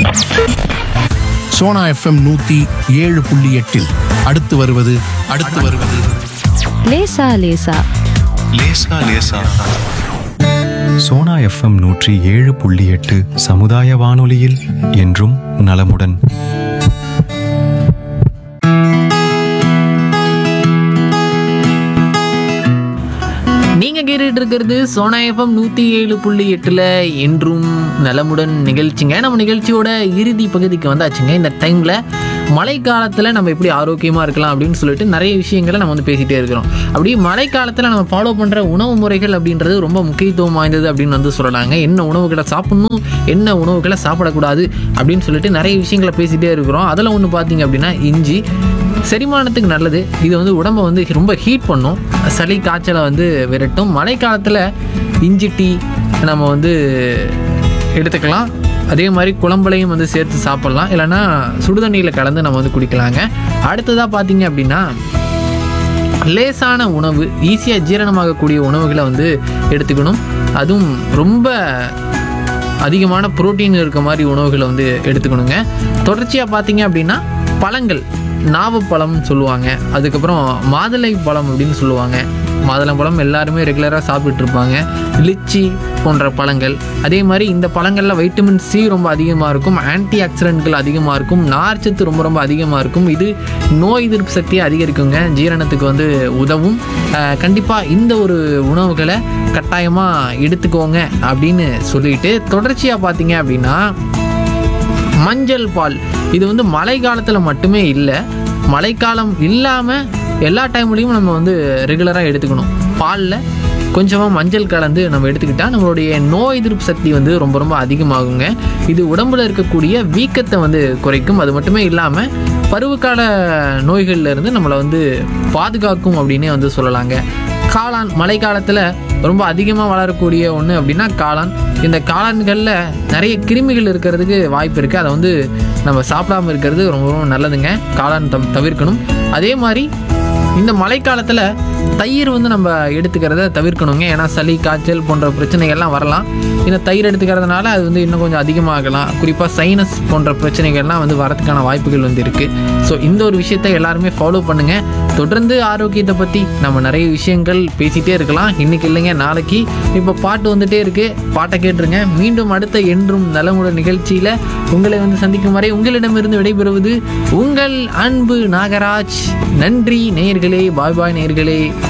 Sona FM நூத்தி ஏழு புள்ளி எட்டில் அடுத்து வருவது அடுத்து வருவது லேசா லேசா லேசா லேசா சோனா எஃப்எம் நூற்றி ஏழு புள்ளி எட்டு சமுதாய வானொலியில் என்றும் நலமுடன் நீங்க கேட்டுட்டு இருக்கிறது சோனா எஃப்எம் நூத்தி ஏழு புள்ளி எட்டுல என்றும் நலமுடன் நிகழ்ச்சிங்க நம்ம நிகழ்ச்சியோட இறுதி பகுதிக்கு வந்தாச்சுங்க இந்த டைம்ல மழைக்காலத்தில் நம்ம எப்படி ஆரோக்கியமாக இருக்கலாம் அப்படின்னு சொல்லிட்டு நிறைய விஷயங்களை நம்ம வந்து பேசிகிட்டே இருக்கிறோம் அப்படி மழைக்காலத்தில் நம்ம ஃபாலோ பண்ணுற உணவு முறைகள் அப்படின்றது ரொம்ப முக்கியத்துவம் வாய்ந்தது அப்படின்னு வந்து சொல்லலாங்க என்ன உணவுகளை சாப்பிடணும் என்ன உணவுகளை சாப்பிடக்கூடாது அப்படின்னு சொல்லிட்டு நிறைய விஷயங்களை பேசிகிட்டே இருக்கிறோம் அதில் ஒன்று பார்த்தீங்க அப்படின்னா இஞ்சி செரிமானத்துக்கு நல்லது இது வந்து உடம்பை வந்து ரொம்ப ஹீட் பண்ணும் சளி காய்ச்சலை வந்து விரட்டும் மழைக்காலத்தில் இஞ்சி டீ நம்ம வந்து எடுத்துக்கலாம் அதே மாதிரி குழம்புலையும் வந்து சேர்த்து சாப்பிட்லாம் இல்லைன்னா சுடுதண்ணியில் கலந்து நம்ம வந்து குடிக்கலாங்க அடுத்ததாக பார்த்தீங்க அப்படின்னா லேசான உணவு ஈஸியாக ஜீரணமாகக்கூடிய உணவுகளை வந்து எடுத்துக்கணும் அதுவும் ரொம்ப அதிகமான புரோட்டீன் இருக்க மாதிரி உணவுகளை வந்து எடுத்துக்கணுங்க தொடர்ச்சியாக பார்த்தீங்க அப்படின்னா பழங்கள் நாவப்பழம் சொல்லுவாங்க அதுக்கப்புறம் மாதுளை பழம் அப்படின்னு சொல்லுவாங்க மாதுளம்பழம் எல்லாருமே ரெகுலராக சாப்பிட்டுட்டு இருப்பாங்க லிச்சி போன்ற பழங்கள் அதே மாதிரி இந்த பழங்களில் வைட்டமின் சி ரொம்ப அதிகமாக இருக்கும் ஆன்டி ஆக்சிடென்ட்கள் அதிகமாக இருக்கும் நார்ச்சத்து ரொம்ப ரொம்ப அதிகமாக இருக்கும் இது நோய் எதிர்ப்பு சக்தியை அதிகரிக்குங்க ஜீரணத்துக்கு வந்து உதவும் கண்டிப்பாக இந்த ஒரு உணவுகளை கட்டாயமாக எடுத்துக்கோங்க அப்படின்னு சொல்லிட்டு தொடர்ச்சியாக பார்த்தீங்க அப்படின்னா மஞ்சள் பால் இது வந்து மழை காலத்தில் மட்டுமே இல்லை மழைக்காலம் இல்லாமல் எல்லா டைம்லேயும் நம்ம வந்து ரெகுலராக எடுத்துக்கணும் பாலில் கொஞ்சமாக மஞ்சள் கலந்து நம்ம எடுத்துக்கிட்டால் நம்மளுடைய நோய் எதிர்ப்பு சக்தி வந்து ரொம்ப ரொம்ப அதிகமாகுங்க இது உடம்புல இருக்கக்கூடிய வீக்கத்தை வந்து குறைக்கும் அது மட்டுமே இல்லாமல் பருவகால நோய்கள்ல இருந்து நம்மளை வந்து பாதுகாக்கும் அப்படின்னே வந்து சொல்லலாங்க காளான் மழை காலத்தில் ரொம்ப அதிகமாக வளரக்கூடிய ஒன்று அப்படின்னா காளான் இந்த காளான்களில் நிறைய கிருமிகள் இருக்கிறதுக்கு வாய்ப்பு இருக்குது அதை வந்து நம்ம சாப்பிடாம இருக்கிறது ரொம்ப ரொம்ப நல்லதுங்க காளான் தம் தவிர்க்கணும் அதே மாதிரி இந்த மழைக்காலத்தில் தயிர் வந்து நம்ம எடுத்துக்கிறத தவிர்க்கணுங்க ஏன்னா சளி காய்ச்சல் போன்ற பிரச்சனைகள்லாம் வரலாம் இந்த தயிர் எடுத்துக்கிறதுனால அது வந்து இன்னும் கொஞ்சம் அதிகமாகலாம் குறிப்பாக சைனஸ் போன்ற பிரச்சனைகள்லாம் வந்து வரதுக்கான வாய்ப்புகள் வந்து இருக்குது ஸோ இந்த ஒரு விஷயத்தை எல்லாருமே ஃபாலோ பண்ணுங்கள் தொடர்ந்து ஆரோக்கியத்தை பற்றி நம்ம நிறைய விஷயங்கள் பேசிகிட்டே இருக்கலாம் இன்னைக்கு இல்லைங்க நாளைக்கு இப்போ பாட்டு வந்துட்டே இருக்கு பாட்டை கேட்டுருங்க மீண்டும் அடுத்த என்றும் நலமுடன் நிகழ்ச்சியில் உங்களை வந்து சந்திக்கும் வரை உங்களிடமிருந்து விடைபெறுவது உங்கள் அன்பு நாகராஜ் நன்றி நேயர்களே பாய் பாய் நேயர்களே